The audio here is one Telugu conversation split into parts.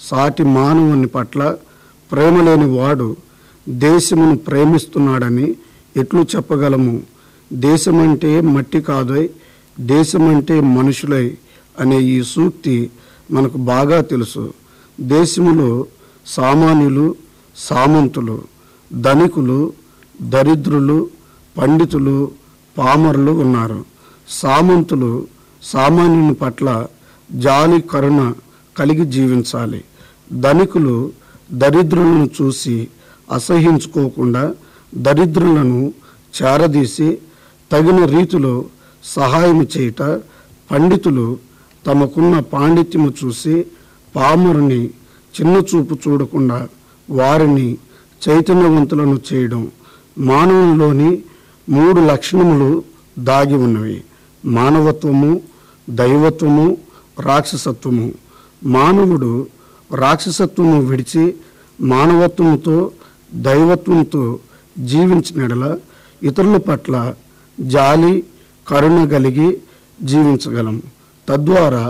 సాటి మానవుని పట్ల ప్రేమ లేని వాడు దేశమును ప్రేమిస్తున్నాడని ఎట్లు చెప్పగలము దేశమంటే మట్టి కాదోయ్ దేశమంటే మనుషులై అనే ఈ సూక్తి మనకు బాగా తెలుసు దేశములో సామాన్యులు సామంతులు ధనికులు దరిద్రులు పండితులు పామరులు ఉన్నారు సామంతులు సామాన్యుని పట్ల జాలి కరుణ కలిగి జీవించాలి ధనికులు దరిద్రులను చూసి అసహించుకోకుండా దరిద్రులను చేరదీసి తగిన రీతిలో సహాయం చేయుట పండితులు తమకున్న పాండిత్యము చూసి పామరుని చిన్న చూపు చూడకుండా వారిని చైతన్యవంతులను చేయడం మానవునిలోని మూడు లక్షణములు దాగి ఉన్నవి మానవత్వము దైవత్వము రాక్షసత్వము మానవుడు రాక్షసత్వము విడిచి మానవత్వముతో దైవత్వంతో జీవించినడల ఇతరుల పట్ల జాలి కరుణ కలిగి జీవించగలం తద్వారా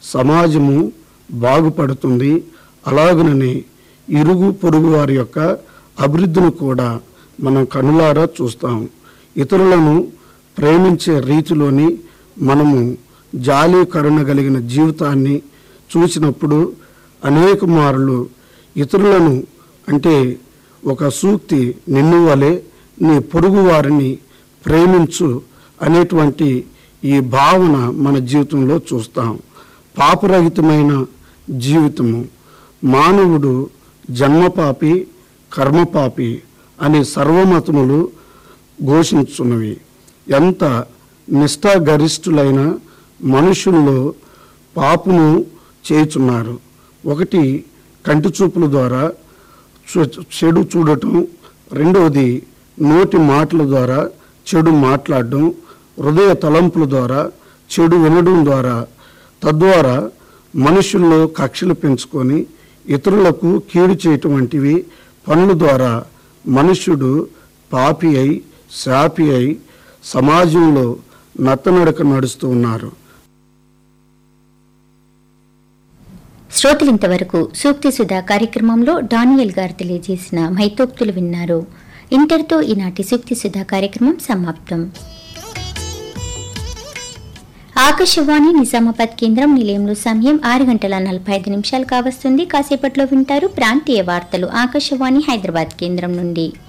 సమాజము బాగుపడుతుంది అలాగనని ఇరుగు పొరుగు వారి యొక్క అభివృద్ధిని కూడా మనం కనులారా చూస్తాం ఇతరులను ప్రేమించే రీతిలోని మనము జాలి కరుణ కలిగిన జీవితాన్ని చూసినప్పుడు అనేక మారులు ఇతరులను అంటే ఒక సూక్తి నిన్ను వలె నీ పొరుగు వారిని ప్రేమించు అనేటువంటి ఈ భావన మన జీవితంలో చూస్తాం పాపరహితమైన జీవితము మానవుడు జన్మపాపి కర్మపాపి అనే సర్వమతములు ఘోషించున్నవి ఎంత నిష్ఠాగరిష్ఠులైన మనుషుల్లో పాపము చేయుచున్నారు ఒకటి కంటి చూపుల ద్వారా చు- చెడు చూడటం రెండవది నోటి మాటల ద్వారా చెడు మాట్లాడడం హృదయ తలంపుల ద్వారా చెడు వినడం ద్వారా తద్వారా మనుషుల్లో కక్షలు పెంచుకొని ఇతరులకు కీడు చేయటం వంటివి పనుల ద్వారా మనుష్యుడు పాపి అయి శాపి అయి సమాజంలో నత్తనడక నడుస్తూ ఉన్నారు శ్రోతలింతవరకు సూక్తి సుధా కార్యక్రమంలో డానియల్ గారు తెలియజేసిన మైతోక్తులు విన్నారు ఇంతటితో ఈనాటి సూక్తి సుధా కార్యక్రమం సమాప్తం ఆకాశవాణి నిజామాబాద్ కేంద్రం నిలయంలో సమయం ఆరు గంటల నలభై ఐదు నిమిషాలు కావస్తుంది కాసేపట్లో వింటారు ప్రాంతీయ వార్తలు ఆకాశవాణి హైదరాబాద్ కేంద్రం నుండి